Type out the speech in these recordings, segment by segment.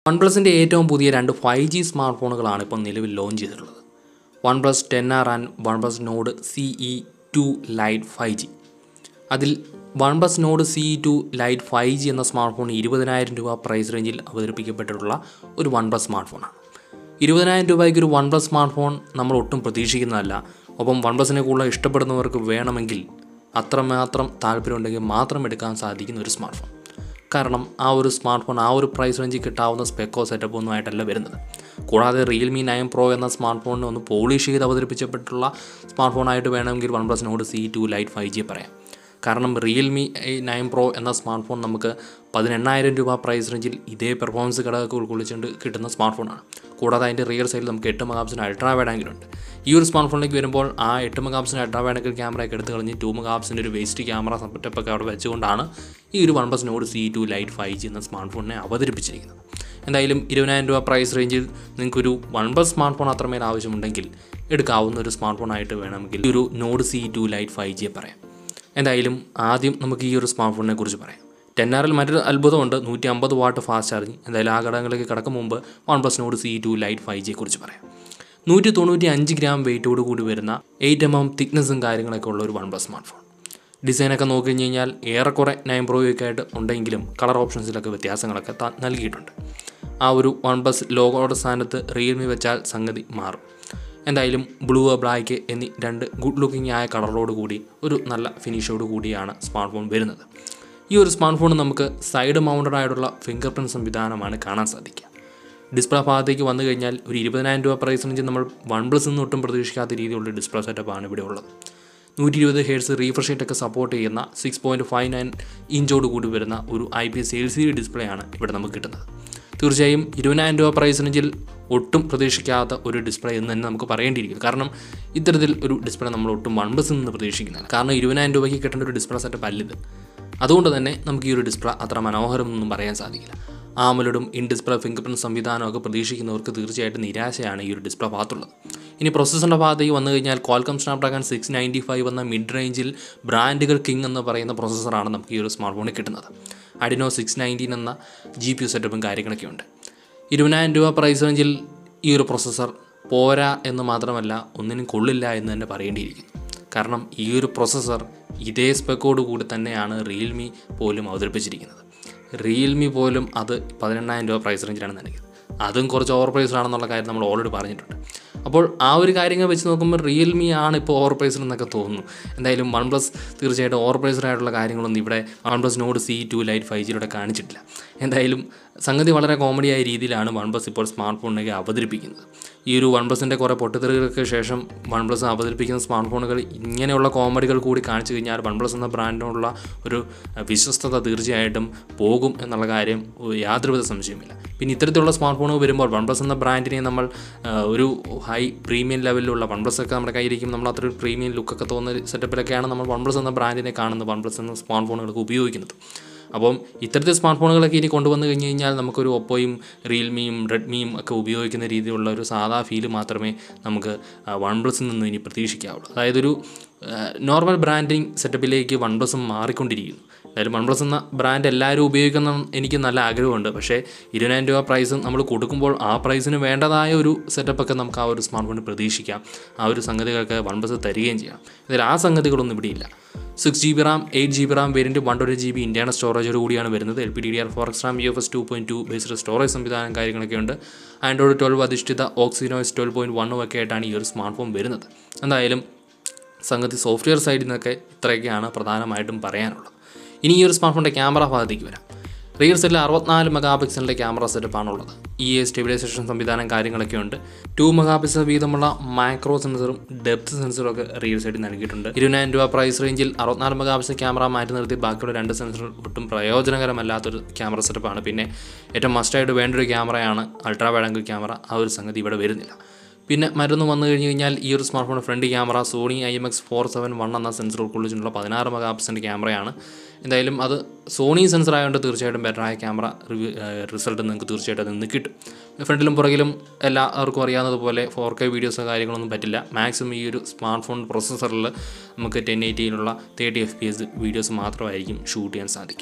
one പ്ലസിൻ്റെ ഏറ്റവും പുതിയ രണ്ട് ഫൈവ് ജി സ്മാർട്ട് ഫോണുകളാണ് ഇപ്പോൾ നിലവിൽ ലോഞ്ച് ചെയ്തിട്ടുള്ളത് One Plus ten R and One plus Nord C E two light five G അതിൽ One plus Nord C two light five G എന്ന സ്മാർട്ട് ഫോൺ ഇരുപതിനായിരം രൂപ പ്രൈസ് റേഞ്ചിൽ അവതരിപ്പിക്കപ്പെട്ടിട്ടുള്ള ഒരു വൺ പ്ലസ് സ്മാർട്ട് ഫോണാണ് ഇരുപതിനായിരം രൂപയ്ക്ക് ഒരു വൺ പ്ലസ് സ്മാർട്ട് ഫോൺ നമ്മൾ ഒട്ടും പ്രതീക്ഷിക്കുന്നതല്ല ഒപ്പം വൺ പ്ലസിനെ കൂടുതൽ ഇഷ്ടപ്പെടുന്നവർക്ക് വേണമെങ്കിൽ അത്രമാത്രം താല്പര്യമുണ്ടെങ്കിൽ മാത്രം എടുക്കാൻ സാധിക്കുന്ന ഒരു സ്മാർട്ട് ഫോൺ കാരണം ആ ഒരു സ്മാർട്ട് ഫോൺ ആ ഒരു പ്രൈസ് റേഞ്ചിൽ കിട്ടാവുന്ന സ്പെക്കോ സെറ്റപ്പ് ഒന്നും ആയിട്ടല്ല വരുന്നത് കൂടാതെ റിയൽമി നയൻ പ്രോ എന്ന സ്മാർട്ട് ഫോണിനെ ഒന്ന് പോളിഷ് ചെയ്ത് അവതരിപ്പിച്ചപ്പെട്ടുള്ള സ്മാർട്ട് ഫോണായിട്ട് വേണമെങ്കിൽ One plus Nord C two light five G പറയാം കാരണം റിയൽമി നയൻ പ്രോ എന്ന സ്മാർട്ട് ഫോൺ നമുക്ക് പതിനെണ്ണായിരം രൂപ പ്രൈസ് റേഞ്ചിൽ ഇതേ പെർഫോമൻസ് ഘടകമൊക്കെ ഉൾക്കൊള്ളിച്ചുകൊണ്ട് കിട്ടുന്ന സ്മാർട്ട് ഫോണാണ് കൂടാതെ അതിൻ്റെ റിയർ സൈഡിൽ നമുക്ക് എട്ട് മെഗാപ്സിന് അൾട്രാ വൈഡ് ആംഗിലുണ്ട് ഈ ഒരു സ്മാർട്ട് ഫോണിലേക്ക് വരുമ്പോൾ ആ എട്ട് മെഗാപ്സിന് അൾട്രാ വൈഡ് ആംഗിൾ ക്യാമറയൊക്കെ എടുത്ത് കളഞ്ഞ് ടു മെഗാപ്സിൻ്റെ ഒരു വേസ്റ്റ് ക്യാമറ സെറ്റപ്പൊക്കെ അവിടെ വെച്ചുകൊണ്ടാണ് ഈ ഒരു One plus Nord C two light five G എന്ന സ്മാർട്ട് ഫോണിനെ അവതരിപ്പിച്ചിരിക്കുന്നത് എന്തായാലും ഇരുപതിനായിരം രൂപ പ്രൈസ് റേഞ്ചിൽ നിങ്ങൾക്കൊരു വൺ പ്ലസ് സ്മാർട്ട് ഫോൺ അത്രമേൽ ആവശ്യമുണ്ടെങ്കിൽ എടുക്കാവുന്ന ഒരു സ്മാർട്ട് ഫോണായിട്ട് വേണമെങ്കിൽ ഒരു Nord C two light five ജിയെ പറയാം എന്തായാലും ആദ്യം നമുക്ക് ഈ ഒരു സ്മാർട്ട് ഫോണിനെ കുറിച്ച് പറയാം ടെൻ ആറിൽ മറ്റൊരു അത്ഭുതമുണ്ട് നൂറ്റി അമ്പത് വാട്ട് ഫാസ്റ്റ് ചാർജിങ് എന്തായാലും ആ ഘടകങ്ങളിലേക്ക് കടക്കും മുമ്പ് One plus Nord C two light five ജിയെ കുറിച്ച് പറയാം നൂറ്റി തൊണ്ണൂറ്റി അഞ്ച് ഗ്രാം വെയിറ്റോട് കൂടി വരുന്ന എയ്റ്റ് എം എം തിക്നെസ്സും കാര്യങ്ങളൊക്കെ ഉള്ള ഒരു വൺ പ്ലസ് സ്മാർട്ട് ഫോൺ ഡിസൈനൊക്കെ നോക്കി കഴിഞ്ഞ് കഴിഞ്ഞാൽ ഏറെക്കുറെ നയൻ പ്രോയൊക്കെ ആയിട്ട് ഉണ്ടെങ്കിലും കളർ ഓപ്ഷൻസിലൊക്കെ വ്യത്യാസങ്ങളൊക്കെ ത- നൽകിയിട്ടുണ്ട് ആ ഒരു വൺ പ്ലസ് ലോഗോയുടെ സ്ഥാനത്ത് റിയൽമി വെച്ചാൽ സംഗതി മാറും എന്തായാലും ബ്ലൂ ബ്ലാക്ക് എന്നീ രണ്ട് ഗുഡ് ലുക്കിംഗ് ആയ കളറോട് കൂടി ഒരു നല്ല ഫിനിഷോട് കൂടിയാണ് സ്മാർട്ട് ഫോൺ വരുന്നത് ഈ ഒരു സ്മാർട്ട് ഫോൺ നമുക്ക് സൈഡ് മൗണ്ടഡ് ആയിട്ടുള്ള ഫിംഗർ പ്രിൻറ്റ് സംവിധാനമാണ് കാണാൻ സാധിക്കുക ഡിസ്പ്ലേ ഭാഗത്തേക്ക് വന്നു കഴിഞ്ഞാൽ ഒരു ഇരുപതിനായിരം രൂപ പ്രൈസ് റേഞ്ചിൽ നമ്മൾ വൺ പ്ലസ് നിന്ന് ഒട്ടും പ്രതീക്ഷിക്കാത്ത രീതിയിലുള്ള ഡിസ്പ്ലേ സെറ്റപ്പാണ് ഇവിടെ ഉള്ളത് നൂറ്റി ഇരുപത് ഹേഴ്സ് റീഫ്രഷ് റേറ്റ് ഒക്കെ സപ്പോർട്ട് ചെയ്യുന്ന സിക്സ് പോയിൻറ്റ് ഫൈവ് നയൻ ഇഞ്ചോട് കൂടി വരുന്ന ഒരു I P S L C D display ആണ് ഇവിടെ നമുക്ക് കിട്ടുന്നത് തീർച്ചയായും ഇരുപതിനായിരം രൂപ പ്രൈസ് റേഞ്ചിൽ ഒട്ടും പ്രതീക്ഷിക്കാത്ത ഒരു ഡിസ്പ്ലേ എന്ന് തന്നെ നമുക്ക് പറയേണ്ടിയിരിക്കും കാരണം ഇത്തരത്തിൽ ഒരു ഡിസ്പ്ലേ നമ്മൾ ഒട്ടും വൺ പ്ലസ് നിന്ന് പ്രതീക്ഷിക്കുന്നില്ല കാരണം ഇരുപതിനായിരം രൂപയ്ക്ക് കിട്ടേണ്ട ഒരു ഡിസ്പ്ലേ സെറ്റപ്പ് അല്ലിത് അതുകൊണ്ട് തന്നെ നമുക്ക് ഈ ഒരു ഡിസ്പ്ലേ അത്ര മനോഹരമൊന്നും പറയാൻ സാധിക്കില്ല ആമലോടും ഇൻ ഡിസ്പ്ലേ ഫിംഗർ പ്രിൻറ്റ് സംവിധാനമൊക്കെ പ്രതീക്ഷിക്കുന്നവർക്ക് തീർച്ചയായിട്ടും നിരാശയാണ് ഈ ഒരു ഡിസ്പ്ലേ ഭാഗത്തുള്ളത് ഇനി പ്രൊസസ്സറിൻ്റെ ഭാഗത്തേക്ക് വന്നു കഴിഞ്ഞാൽ Qualcomm Snapdragon six ninety five എന്ന മിഡ് റേഞ്ചിൽ ബ്രാൻഡുകൾ കിങ് എന്ന് പറയുന്ന പ്രൊസസ്സറാണ് നമുക്ക് ഈ ഒരു സ്മാർട്ട് ഫോണിൽ കിട്ടുന്നത് അഡിനോ സിക്സ് നയൻറ്റീൻ എന്ന ജി പി യു സെറ്റപ്പും കാര്യങ്ങളൊക്കെ ഉണ്ട് ഇരുപതിനായിരം രൂപ പ്രൈസ് റേഞ്ചിൽ ഈ ഒരു പ്രൊസസ്സർ പോരാ എന്ന് മാത്രമല്ല ഒന്നിനും കൊള്ളില്ല എന്ന് തന്നെ പറയേണ്ടിയിരിക്കുന്നു കാരണം ഈ ഒരു പ്രൊസസ്സർ ഇതേ സ്പെക്കോട് കൂടി തന്നെയാണ് റിയൽമി പോലും അവതരിപ്പിച്ചിരിക്കുന്നത് റിയൽമി പോലും അത് പതിനെണ്ണായിരം രൂപ പ്രൈസ് റേഞ്ചിലാണ് നൽകിയത് അതും കുറച്ച് ഓവർ പ്രൈസ്ഡ് ആണെന്നുള്ള കാര്യം നമ്മൾ ഓൾറെഡി പറഞ്ഞിട്ടുണ്ട് അപ്പോൾ ആ ഒരു കാര്യങ്ങൾ വെച്ച് നോക്കുമ്പോൾ റിയൽമി ആണ് ഇപ്പോൾ ഓവർ പ്രൈസ്ഡ് എന്നൊക്കെ തോന്നുന്നു എന്തായാലും വൺ പ്ലസ് തീർച്ചയായിട്ടും ഓവർ പ്രൈസ്ഡ് ആയിട്ടുള്ള കാര്യങ്ങളൊന്നും ഇവിടെ One plus Nord C two light five ജിയിലൂടെ കാണിച്ചിട്ടില്ല എന്തായാലും സംഗതി വളരെ കോമഡിയായ രീതിയിലാണ് വൺ പ്ലസ് ഇപ്പോൾ സ്മാർട്ട് ഫോണിലേക്ക് അവതരിപ്പിക്കുന്നത് ഈ ഒരു വൺ പ്ലസിൻ്റെ കുറേ പൊട്ടിത്തെറികൾക്ക് ശേഷം വൺ പ്ലസ് അവതരിപ്പിക്കുന്ന സ്മാർട്ട് ഫോണുകൾ ഇങ്ങനെയുള്ള കോമഡികൾ കൂടി കാണിച്ചു കഴിഞ്ഞാൽ വൺ പ്ലസ് എന്ന ബ്രാൻഡിനുള്ള ഒരു അഹ്, വിശ്വസ്തത തീർച്ചയായിട്ടും പോകും എന്നുള്ള കാര്യം യാതൊരുവിധ സംശയമില്ല പിന്നെ ഇത്തരത്തിലുള്ള സ്മാർട്ട് ഫോണുകൾ വരുമ്പോൾ വൺ പ്ലസ് എന്ന ബ്രാൻഡിനെ നമ്മൾ അഹ്, ഒരു ഹൈ പ്രീമിയം ലെവലിലുള്ള വൺ പ്ലസ് ഒക്കെ നമ്മുടെ കയ്യിലിരിക്കും നമ്മൾ അത്ര പ്രീമിയം ലുക്കൊക്കെ തോന്നുന്ന സെറ്റപ്പിലൊക്കെയാണ് നമ്മൾ വൺ പ്ലസ് എന്ന ബ്രാൻഡിനെ കാണുന്നത് വൺ പ്ലസ് എന്ന സ്മാർട്ട് ഫോണുകളൊക്കെ ഉപയോഗിക്കുന്നത് അപ്പം ഇത്തരത്തിൽ സ്മാർട്ട് ഫോണുകളൊക്കെ ഇനി കൊണ്ടുവന്ന് കഴിഞ്ഞ് കഴിഞ്ഞാൽ നമുക്കൊരു ഒപ്പോയും റിയൽമിയും റെഡ്മിയും ഒക്കെ ഉപയോഗിക്കുന്ന രീതിയിലുള്ള ഒരു സാധാ ഫീല് മാത്രമേ നമുക്ക് വൺ പ്ലസിൽ നിന്ന് ഇനി പ്രതീക്ഷിക്കാവുള്ളൂ അതായത് ഒരു നോർമൽ ബ്രാൻഡിങ് സെറ്റപ്പിലേക്ക് വൺ പ്ലസും മാറിക്കൊണ്ടിരിക്കുന്നു എന്തായാലും വൺ പ്ലസ് എന്ന ബ്രാൻഡ് എല്ലാവരും ഉപയോഗിക്കുന്ന എനിക്ക് നല്ല ആഗ്രഹമുണ്ട് പക്ഷേ ഇരുപതിനായിരം രൂപ പ്രൈസ് നമ്മൾ കൊടുക്കുമ്പോൾ ആ പ്രൈസിന് വേണ്ടതായ ഒരു സെറ്റപ്പൊക്കെ നമുക്ക് ആ ഒരു സ്മാർട്ട് ഫോണിൽ പ്രതീക്ഷിക്കാം ആ ഒരു സംഗതികളൊക്കെ വൺ പ്ലസ് തരികയും ചെയ്യാം ഇതിൽ ആ സംഗതികളൊന്നും ഇവിടെയില്ല six G B RAM eight G B RAM variant one twenty G B ഇന്ത്യയുടെ സ്റ്റോറേജോട് കൂടിയാണ് വരുന്നത് L P D D R four X RAM U F S two point two based storage സംവിധാനം കാര്യങ്ങളൊക്കെ ഉണ്ട് ആൻഡ്രോയിഡ് ട്വൽവ് അധിഷ്ഠിത ഓക്സിനോസ് twelve point വണ്ണും ഒക്കെ ആയിട്ടാണ് ഈ ഒരു സ്മാർട്ട് ഫോൺ വരുന്നത് എന്തായാലും സംഗതി സോഫ്റ്റ്വെയർ സൈഡിൽ നിന്നൊക്കെ ഇത്രയൊക്കെയാണ് പ്രധാനമായിട്ടും പറയാനുള്ളത് ഇനി ഈ ഒരു സ്മാർട്ട് ഫോണിൻ്റെ ക്യാമറ ഭാഗത്തേക്ക് വരാം റിയർ സെല്ലിൽ അറുപത്തിനാല് മെഗാ പിക്സലിൻ്റെ ക്യാമറ സെറ്റപ്പാണുള്ളത് ഇ എ സ്റ്റെബിലൈസേഷൻ സംവിധാനം കാര്യങ്ങളൊക്കെ ഉണ്ട് ടു മെഗാ പിക്സൽ വീതമുള്ള മൈക്രോ സെൻസറും ഡെപ്ത് സെൻസറും ഒക്കെ റിയർ സൈഡിൽ നൽകിയിട്ടുണ്ട് ഇരുപതിനായിരം രൂപ പ്രൈസ് റേഞ്ചിൽ അറുപത്തിനാല് മെഗാ പിക്സൽ ക്യാമറ മാറ്റി നിർത്തി ബാക്കിയുള്ള രണ്ട് സെൻസർ ഒട്ടും പ്രയോജനകരമല്ലാത്തൊരു ക്യാമറ സെറ്റപ്പാണ് പിന്നെ ഏറ്റവും മസ്റ്റായിട്ട് വേണ്ട ഒരു ക്യാമറയാണ് അൾട്രാ വൈഡ് ആംഗിൾ ക്യാമറ ആ ഒരു സംഗതി ഇവിടെ വരുന്നില്ല പിന്നെ മറ്റൊന്ന് വന്നു കഴിഞ്ഞ് കഴിഞ്ഞാൽ ഈ ഒരു smart phone front camera Sony I M X four seven one എന്ന സെൻസർ ഉൾക്കൊള്ളിച്ചിട്ടുള്ള പതിനാറ് മെഗാ പിക്സലിൻ്റെ ക്യാമറയാണ് എന്തായാലും അത് സോണി സെൻസർ ആയതുകൊണ്ട് തീർച്ചയായിട്ടും ബെറ്ററായ ക്യാമറ റിവ്യൂ റിസൾട്ട് നിങ്ങൾക്ക് തീർച്ചയായിട്ടും അതിൽ നിന്ന് കിട്ടും ഫ്രണ്ടിലും പുറകിലും എല്ലാവർക്കും അറിയാവുന്നതുപോലെ ഫോർ കെ വീഡിയോസോ കാര്യങ്ങളൊന്നും പറ്റില്ല മാക്സിമം ഈ ഒരു സ്മാർട്ട് ഫോൺ പ്രൊസസ്സറിൽ നമുക്ക് ടെൻ എയ്റ്റിയിലുള്ള thirty F P S videos മാത്രമായിരിക്കും ഷൂട്ട് ചെയ്യാൻ സാധിക്കുക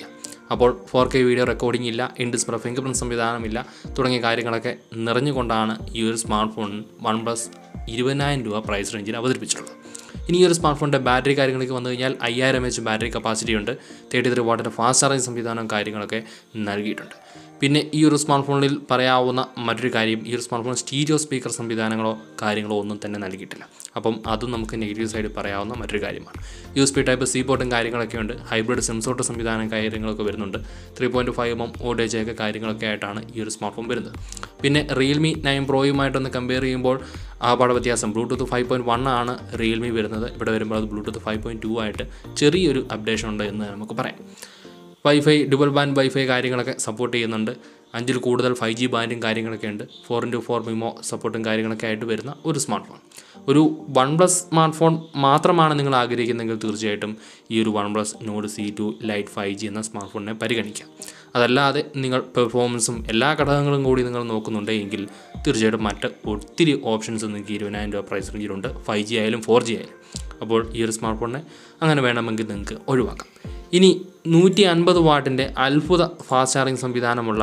അപ്പോൾ ഫോർ കെ വീഡിയോ റെക്കോർഡിംഗ് ഇല്ല ഇൻ ഡിസ്പ്ലേ ഫിംഗർ പ്രിൻറ്റ് സംവിധാനമില്ല തുടങ്ങിയ കാര്യങ്ങളൊക്കെ നിറഞ്ഞുകൊണ്ടാണ് ഈ ഒരു സ്മാർട്ട് ഫോൺ വൺ പ്ലസ് ഇരുപതിനായിരം രൂപ പ്രൈസ് റേഞ്ചിൽ അവതരിപ്പിച്ചിട്ടുള്ളത് ഇനി ഈ ഒരു സ്മാർട്ട് ഫോണിൻ്റെ ബാറ്ററി കാര്യങ്ങളിലേക്ക് വന്നു കഴിഞ്ഞാൽ അയ്യായിരം എച്ച് ബാറ്ററി കപ്പാസിറ്റി ഉണ്ട് തേർട്ടി ത്രീ വാട്ടിൻ്റെ ഫാസ്റ്റ് ചാർജിങ് സംവിധാനവും കാര്യങ്ങളൊക്കെ നൽകിയിട്ടുണ്ട് പിന്നെ ഈ ഒരു സ്മാർട്ട് ഫോണിൽ പറയാവുന്ന മറ്റൊരു കാര്യം ഈ ഒരു സ്മാർട്ട് ഫോൺ സ്റ്റീരിയോ സ്പീക്കർ സംവിധാനങ്ങളോ കാര്യങ്ങളോ ഒന്നും തന്നെ നൽകിയിട്ടില്ല അപ്പം അതും നമുക്ക് നെഗറ്റീവ് സൈഡ് പറയാവുന്ന മറ്റൊരു കാര്യമാണ് U S B type C പോർട്ടും കാര്യങ്ങളൊക്കെ ഉണ്ട് ഹൈബ്രിഡ് സിംസോട്ട് സംവിധാനം കാര്യങ്ങളൊക്കെ വരുന്നുണ്ട് ത്രീ പോയിൻറ്റ് ഫൈവ് എം ഓടേജ് ഒക്കെ കാര്യങ്ങളൊക്കെ ആയിട്ടാണ് ഈ ഒരു സ്മാർട്ട് ഫോൺ വരുന്നത് പിന്നെ റിയൽമി നയൻ പ്രോയുമായിട്ടൊന്ന് കമ്പയർ ചെയ്യുമ്പോൾ ആ പാട വ്യത്യാസം ബ്ലൂടൂത്ത് ഫൈവ് പോയിൻറ്റ് വൺ ആണ് റിയൽമി വരുന്നത് ഇവിടെ വരുമ്പോൾ അത് ബ്ലൂടൂത്ത് ഫൈവ് പോയിൻറ്റ് ടു ആയിട്ട് ചെറിയൊരു അപ്ഡേഷൻ ഉണ്ട് എന്ന് നമുക്ക് പറയാം വൈഫൈ ഡുബൽ ബാൻഡ് വൈഫൈ കാര്യങ്ങളൊക്കെ സപ്പോർട്ട് ചെയ്യുന്നുണ്ട് അഞ്ചിൽ കൂടുതൽ ഫൈവ് ജി ബാൻഡും കാര്യങ്ങളൊക്കെ ഉണ്ട് ഫോർ ഇൻറ്റു ഫോർ മിമോ സപ്പോർട്ടും കാര്യങ്ങളൊക്കെ ആയിട്ട് വരുന്ന ഒരു സ്മാർട്ട് ഫോൺ ഒരു വൺ പ്ലസ് സ്മാർട്ട് ഫോൺ മാത്രമാണ് നിങ്ങൾ ആഗ്രഹിക്കുന്നതെങ്കിൽ തീർച്ചയായിട്ടും ഈ ഒരു One plus Nord C two light five G എന്ന സ്മാർട്ട് ഫോണിനെ പരിഗണിക്കാം അതല്ലാതെ നിങ്ങൾ പെർഫോമൻസും എല്ലാ ഘടകങ്ങളും കൂടി നിങ്ങൾ നോക്കുന്നുണ്ടെങ്കിൽ തീർച്ചയായിട്ടും മറ്റ് ഒത്തിരി ഓപ്ഷൻസ് നിങ്ങൾക്ക് ഇരുപതിനായിരം രൂപ പ്രൈസ് റേഞ്ചിലുണ്ട് ഫൈവ് ജി ആയാലും ഫോർ ജി ആയാലും അപ്പോൾ ഈ ഒരു സ്മാർട്ട് ഫോണിനെ അങ്ങനെ വേണമെങ്കിൽ നിങ്ങൾക്ക് ഒഴിവാക്കാം ഇനി നൂറ്റി അൻപത് വാട്ടിൻ്റെ അത്ഭുത ഫാസ്റ്റ് ചാർജിങ് സംവിധാനമുള്ള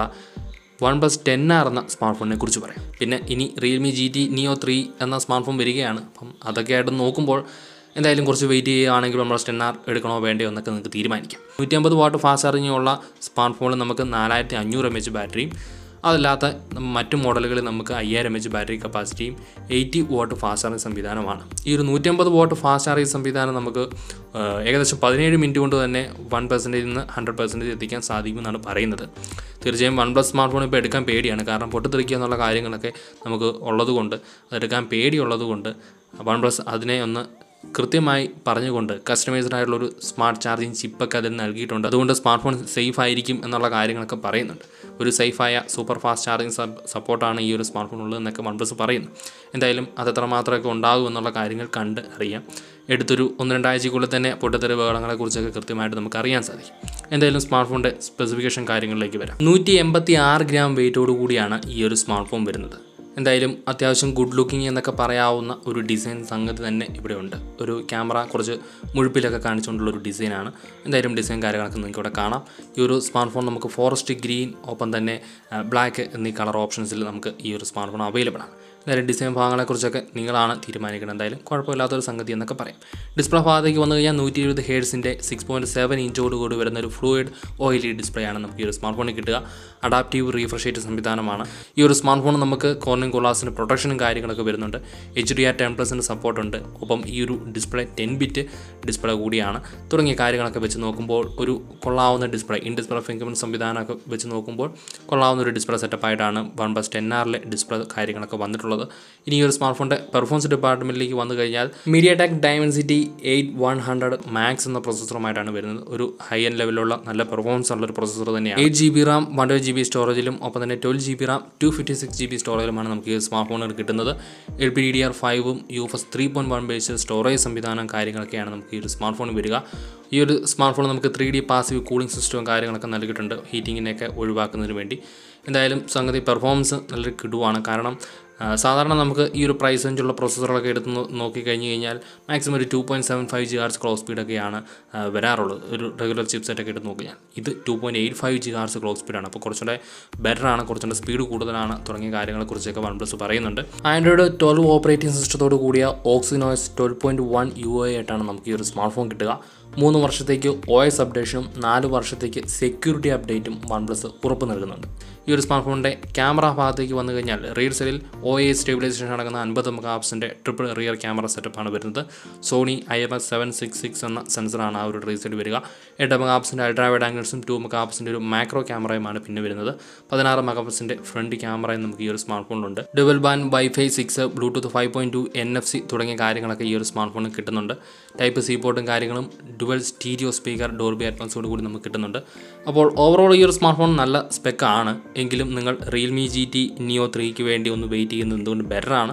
വൺ പ്ലസ് ടെൻ ആർ എന്ന സ്മാർട്ട് ഫോണിനെ കുറിച്ച് പറയാം പിന്നെ ഇനി Realme G T Neo three എന്ന സ്മാർട്ട് ഫോൺ വരികയാണ് അപ്പം അതൊക്കെ ആയിട്ട് നോക്കുമ്പോൾ എന്തായാലും കുറച്ച് വെയിറ്റ് ചെയ്യുകയാണെങ്കിൽ നമ്മൾ ടെൻ ആർ എടുക്കണോ വേണ്ടയോ എന്നൊക്കെ നിങ്ങൾക്ക് തീരുമാനിക്കാം നൂറ്റി അമ്പത് വാട്ട് ഫാസ്റ്റ് ചാർജിങ്ങുള്ള സ്മാർട്ട് ഫോണിൽ നമുക്ക് നാലായിരത്തി അഞ്ഞൂറ് എം എച്ച് ബാറ്ററിയും അതല്ലാത്ത മറ്റു മോഡലുകളിൽ നമുക്ക് അയ്യായിരം എം എച്ച് ബാറ്ററി കപ്പാസിറ്റിയും എയ്റ്റി വാട്ട് ഫാസ്റ്റ് ചാർജിങ് സംവിധാനമാണ് ഈ ഒരു നൂറ്റമ്പത് വാട്ട് ഫാസ്റ്റ് ചാർജിങ് സംവിധാനം നമുക്ക് ആ, ഏകദേശം പതിനേഴ് മിനിറ്റ് കൊണ്ട് തന്നെ വൺ പെർസെൻറ്റേജിൽ നിന്ന് ഹൺഡ്രഡ് പെർസെൻറ്റേജ് എത്തിക്കാൻ സാധിക്കുമെന്നാണ് പറയുന്നത് തീർച്ചയായും വൺ പ്ലസ് സ്മാർട്ട് ഫോൺ ഇപ്പോൾ എടുക്കാൻ പേടിയാണ് കാരണം പൊട്ടിത്തെറിക്കുക എന്നുള്ള കാര്യങ്ങളൊക്കെ നമുക്ക് ഉള്ളതുകൊണ്ട് അതെടുക്കാൻ പേടിയുള്ളതുകൊണ്ട് വൺ പ്ലസ് അതിനെ ഒന്ന് കൃത്യമായി പറഞ്ഞുകൊണ്ട് കസ്റ്റമൈസ്ഡ് ആയിട്ടുള്ള ഒരു സ്മാർട്ട് ചാർജിങ് ചിപ്പൊക്കെ അതിൽ നൽകിയിട്ടുണ്ട് അതുകൊണ്ട് സ്മാർട്ട് ഫോൺ സേഫ് ആയിരിക്കും എന്നുള്ള കാര്യങ്ങളൊക്കെ പറയുന്നുണ്ട് ഒരു സേഫായ സൂപ്പർ ഫാസ്റ്റ് ചാർജിങ് സപ്പോർട്ടാണ് ഈ ഒരു സ്മാർട്ട് ഫോൺ ഉള്ളത് എന്നൊക്കെ വൺ പ്ലസ് പറയുന്നു എന്തായാലും അത് എത്രമാത്രമൊക്കെ ഉണ്ടാകും എന്നുള്ള കാര്യങ്ങൾ കണ്ട് അറിയാം എടുത്തൊരു ഒന്ന് രണ്ടാഴ്ചക്കുള്ളിൽ തന്നെ പൊട്ടത്തെറി ബഹളങ്ങളെക്കുറിച്ചൊക്കെ കൃത്യമായിട്ട് നമുക്ക് അറിയാൻ സാധിക്കും എന്തായാലും സ്മാർട്ട് ഫോണിൻ്റെ സ്പെസിഫിക്കേഷൻ കാര്യങ്ങളിലേക്ക് വരാം നൂറ്റി എൺപത്തി ആറ് ഗ്രാം വെയിറ്റോട് കൂടിയാണ് ഈ ഒരു സ്മാർട്ട് ഫോൺ വരുന്നത് എന്തായാലും അത്യാവശ്യം ഗുഡ് ലുക്കിംഗ് എന്നൊക്കെ പറയാവുന്ന ഒരു ഡിസൈൻ സംഗതി തന്നെ ഇവിടെ ഉണ്ട് ഒരു ക്യാമറ കുറച്ച് മുഴുപ്പിലൊക്കെ കാണിച്ചുകൊണ്ടുള്ള ഒരു ഡിസൈനാണ് എന്തായാലും ഡിസൈൻ കാര്യങ്ങളൊക്കെ നിങ്ങൾക്ക് ഇവിടെ കാണാം ഈ ഒരു സ്മാർട്ട് ഫോൺ നമുക്ക് ഫോറസ്റ്റ് ഗ്രീൻ ഒപ്പം തന്നെ ബ്ലാക്ക് എന്നീ കളർ ഓപ്ഷൻസിൽ നമുക്ക് ഈ ഒരു സ്മാർട്ട് ഫോൺ അവൈലബിൾ ആണ് എന്തായാലും ഡിസൈൻ ഭാഗങ്ങളെക്കുറിച്ചൊക്കെ നിങ്ങളാണ് തീരുമാനിക്കുന്നത് എന്തായാലും കുഴപ്പമില്ലാത്തൊരു സംഗതി എന്നൊക്കെ പറയാം ഡിസ്പ്ലേ ഭാഗത്തേക്ക് വന്നു കഴിഞ്ഞാൽ നൂറ്റി എഴുപത് ഹേഡ്സിൻ്റെ സിക്സ് പോയിൻറ്റ് സെവൻ ഇഞ്ചോട് കൂടി വരുന്ന ഒരു ഫ്ലൂയിഡ് ഓയിലി ഡിസ്പ്ലേ ആണ് നമുക്ക് ഈ ഒരു സ്മാർട്ട് ഫോണിൽ കിട്ടുക അഡാപ്റ്റീവ് റീഫ്രഷേറ്റ് സംവിധാനമാണ് ഈ ഒരു സ്മാർട്ട് ഫോൺ നമുക്ക് കോർണിംഗ് കൊളാസിന് പ്രൊട്ടക്ഷനും കാര്യങ്ങളൊക്കെ വരുന്നുണ്ട് എച്ച് ഡി ആർ ടെൻ പ്ലസിൻ്റെ സപ്പോർട്ടുണ്ട് ഒപ്പം ഈ ഒരു ഡിസ്പ്ലേ ടെൻ ബിറ്റ് ഡിസ്പ്ലേ കൂടിയാണ് തുടങ്ങിയ കാര്യങ്ങളൊക്കെ വെച്ച് നോക്കുമ്പോൾ ഒരു കൊള്ളാവുന്ന ഡിസ്പ്ലേ ഇൻ ഡിസ്പ്ലേ ഫിംഗർ സംവിധാനമൊക്കെ വെച്ച് നോക്കുമ്പോൾ കൊള്ളാവുന്ന ഒരു ഡിസ്പ്ലേ സെറ്റപ്പായിട്ടാണ് വൺ പ്ലസ് ടെൻ ആറിലെ ഡിസ്പ്ലേ കാര്യങ്ങളൊക്കെ വന്നിട്ടുള്ളത് ഇനി ഈ ഒരു സ്മാർട്ട് ഫോണിൻ്റെ പെർഫോമൻസ് ഡിപ്പാർട്ട്മെൻറ്റിലേക്ക് വന്നു കഴിഞ്ഞാൽ MediaTek Dimensity eight one hundred Max എന്ന പ്രൊസസ്സറുമായിട്ടാണ് വരുന്നത് ഒരു ഹൈ എൻഡ് ലെവലിലുള്ള നല്ല പെർഫോമൻസ് ഉള്ള ഒരു പ്രൊസസ്സർ തന്നെയാണ് eight G B RAM one twelve G B സ്റ്റോറേജിലും ഒപ്പം തന്നെ twelve G B RAM two fifty six G B സ്റ്റോറേജിലുമാണ് നമുക്ക് ഈ സ്മാർട്ട് ഫോണുകൾ കിട്ടുന്നത് L P D D R ഫൈവും U F S three point one base storage സംവിധാനം കാര്യങ്ങളൊക്കെയാണ് നമുക്ക് ഈ ഒരു സ്മാർട്ട് ഫോൺ വരിക ഈ ഒരു സ്മാർട്ട് ഫോൺ നമുക്ക് ത്രീ ഡി പാസീവ് കൂളിംഗ് സിസ്റ്റവും കാര്യങ്ങളൊക്കെ നൽകിയിട്ടുണ്ട് ഹീറ്റിങ്ങിനെയൊക്കെ ഒഴിവാക്കുന്നതിന് വേണ്ടി എന്തായാലും സംഗതി പെർഫോമൻസ് നല്ലൊരു കിടുവാണ് കാരണം ആ, സാധാരണ നമുക്ക് ഈ ഒരു പ്രൈസ് റേഞ്ചുള്ള പ്രോസസ്സറുകളൊക്കെ എടുത്ത് നോ- നോക്കിക്കഴിഞ്ഞ് കഴിഞ്ഞാൽ മാക്സിമം ഒരു two point seven five G hertz clock സ്പീഡൊക്കെയാണ് ആ, വരാറുള്ളത് ഒരു റെഗുലർ ചിപ്പ് സെറ്റൊക്കെ എടുത്ത് നോക്കിയാൽ ഇത് two point eight five G hertz clock സ്പീഡാണ് അപ്പോൾ കുറച്ചുകൂടെ ബെറ്റർ ആണ് കുറച്ചുകൂടെ സ്പീഡ് കൂടുതലാണ് തുടങ്ങിയ കാര്യങ്ങളെക്കുറിച്ചൊക്കെ വൺ പ്ലസ് പറയുന്നുണ്ട് ആൻഡ്രോയിഡ് ട്വൽവ് ഓപ്പറേറ്റിംഗ് സിസ്റ്റത്തോട് കൂടിയ ഓക്സിനോയ്സ് twelve point one U I ആയിട്ടാണ് നമുക്ക് ഈ ഒരു സ്മാർട്ട് ഫോൺ കിട്ടുക മൂന്ന് വർഷത്തേക്ക് ഒ എസ് അപ്ഡേഷനും നാല് വർഷത്തേക്ക് സെക്യൂരിറ്റി അപ്ഡേറ്റും വൺ പ്ലസ് ഉറപ്പ് നൽകുന്നുണ്ട് ഈ ഒരു സ്മാർട്ട് ഫോണിൻ്റെ ക്യാമറ ഭാഗത്തേക്ക് വന്നു കഴിഞ്ഞാൽ റിയർ സെല്ലിൽ ഒ എ സ്റ്റെബിലൈസേഷൻ അടങ്ങുന്ന അൻപത് മെഗാപ്സിൻ്റെ ട്രിപ്പിൾ റിയർ ക്യാമറ സെറ്റപ്പാണ് വരുന്നത് Sony I M S seven six six എന്ന സെൻസറാണ് ആ ഒരു റിയർ സെല്ലിൽ വരിക എട്ട് മെഗാപ്സിൻ്റെ അൾട്രാ വൈഡ് ആംഗിൾസും ടു മെഗാപ്സിൻ്റെ ഒരു മാക്രോ ക്യാമറയുമാണ് പിന്നെ വരുന്നത് പതിനാറ് മെഗാപ്സിൻ്റെ ഫ്രണ്ട് ക്യാമറയും നമുക്ക് ഈ ഒരു സ്മാർട്ട് ഫോണിലുണ്ട് dual band WiFi six Bluetooth five point two N F C തുടങ്ങിയ കാര്യങ്ങളൊക്കെ ഈ ഒരു സ്മാർട്ട് ഫോണിൽ കിട്ടുന്നുണ്ട് ടൈപ്പ് സി പോർട്ടും കാര്യങ്ങളും ഡുവൽ സ്റ്റീരിയോ സ്പീക്കർ ഡോർബി അറ്റ്മോസോട് കൂടി നമുക്ക് കിട്ടുന്നുണ്ട് അപ്പോൾ ഓവറോൾ ഈ ഒരു സ്മാർട്ട് ഫോൺ നല്ല സ്പെക്കാണ് എങ്കിലും നിങ്ങൾ റിയൽമി ജി ടി നിയോ ത്രീക്ക് വേണ്ടി ഒന്ന് വെയിറ്റ് ചെയ്യുന്നത് എന്തുകൊണ്ട് ബെറ്ററാണ്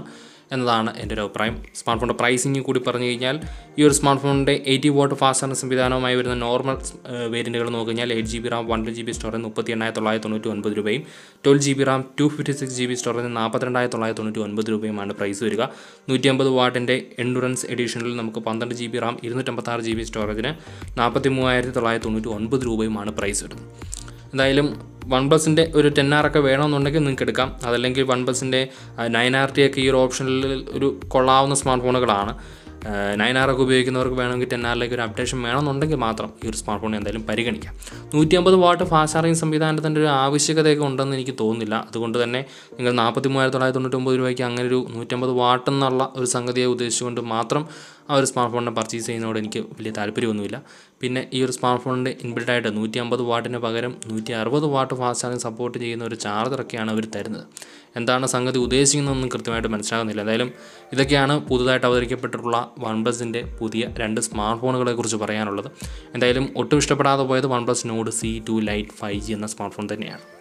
എന്നതാണ് എൻ്റെ ഒരു അഭിപ്രായം സ്മാർട്ട് ഫോണിൻ്റെ പ്രൈസിങ് കൂടി പറഞ്ഞു കഴിഞ്ഞാൽ ഈ ഒരു സ്മാർട്ട് ഫോണിൻ്റെ എയ്റ്റി വോട്ട് ഫാസ്റ്റ് ചാർജിംഗ് സംവിധാനവുമായി വരുന്ന നോർമൽ വേരിയൻറ്റുകൾ നോക്കി കഴിഞ്ഞാൽ eight G B RAM one G B storage മുപ്പത്തി എണ്ണായിരത്തി തൊള്ളായിരത്തി തൊണ്ണൂറ്റി ഒൻപത് രൂപയും twelve G B RAM two fifty six G B storage നാൽപ്പത്തിരണ്ടായിരത്തി തൊള്ളായിരത്തി തൊണ്ണൂറ്റി ഒൻപത് രൂപയുമാണ് പ്രൈസ് വരിക നൂറ്റി അമ്പത് വാട്ടിൻ്റെ എൻഡുറൻസ് എഡീഷനിൽ നമുക്ക് പന്ത്രണ്ട് ജി ബി റാം ഇരുന്നൂറ്റമ്പത്താറ് ജി ബി സ്റ്റോറേജിന് നാൽപ്പത്തി മൂവായിരത്തി തൊള്ളായിരത്തി തൊണ്ണൂറ്റി ഒൻപത് രൂപയുമാണ് പ്രൈസ് വരുന്നത് എന്തായാലും വൺ പ്ലസിൻ്റെ ഒരു ടെൻ ആർ ഒക്കെ വേണമെന്നുണ്ടെങ്കിൽ നിങ്ങൾക്ക് എടുക്കാം അതല്ലെങ്കിൽ വൺ പ്ലസിൻ്റെ നയൻ ആർ ടി ഒക്കെ ഈ ഒരു ഓപ്ഷനിൽ ഒരു കൊള്ളാവുന്ന സ്മാർട്ട് ഫോണുകളാണ് നയൻ ആർ ഒക്കെ ഉപയോഗിക്കുന്നവർക്ക് വേണമെങ്കിൽ ടെൻ ആറിലേക്ക് ഒരു അപ്ഡേഷൻ വേണമെന്നുണ്ടെങ്കിൽ മാത്രം ഈ ഒരു സ്മാർട്ട് ഫോൺ എന്തായാലും പരിഗണിക്കാം നൂറ്റി അമ്പത് വാട്ട് ഫാസ്റ്റ് ചാർജിങ് സംവിധാനത്തിൻ്റെ ഒരു ആവശ്യകതയൊക്കെ ഉണ്ടെന്ന് എനിക്ക് തോന്നുന്നില്ല അതുകൊണ്ട് തന്നെ നിങ്ങൾ നാൽപ്പത്തി മൂവായിരത്തി തൊള്ളായിരത്തി തൊണ്ണൂറ്റൊമ്പത് രൂപയ്ക്ക് അങ്ങനെ ഒരു നൂറ്റമ്പത് വാട്ട് എന്നുള്ള ഒരു സംഗതിയെ ഉദ്ദേശിച്ചുകൊണ്ട് മാത്രം ആ ഒരു സ്മാർട്ട് ഫോണിനെ പർച്ചേസ് ചെയ്യുന്നതോട് എനിക്ക് വലിയ താല്പര്യമൊന്നുമില്ല പിന്നെ ഈ ഒരു സ്മാർട്ട് ഫോണിൻ്റെ ഇൻബിൽഡായിട്ട് നൂറ്റി അമ്പത് വാട്ടിന് പകരം നൂറ്റി അറുപത് വാട്ട് ഫാസ്റ്റ് ചാർജിങ് സപ്പോർട്ട് ചെയ്യുന്ന ഒരു ചാർജറൊക്കെയാണ് അവർ തരുന്നത് എന്താണ് സംഗതി ഉദ്ദേശിക്കുന്നതെന്നും കൃത്യമായിട്ട് മനസ്സിലാകുന്നില്ല എന്തായാലും ഇതൊക്കെയാണ് പുതുതായിട്ട് അവതരിക്കപ്പെട്ടിട്ടുള്ള വൺ പ്ലസിൻ്റെ പുതിയ രണ്ട് സ്മാർട്ട് ഫോണുകളെ കുറിച്ച് പറയാനുള്ളത് എന്തായാലും ഒട്ടും ഇഷ്ടപ്പെടാതെ പോയത് one plus Nord C two light five G എന്ന സ്മാർട്ട് ഫോൺ തന്നെയാണ്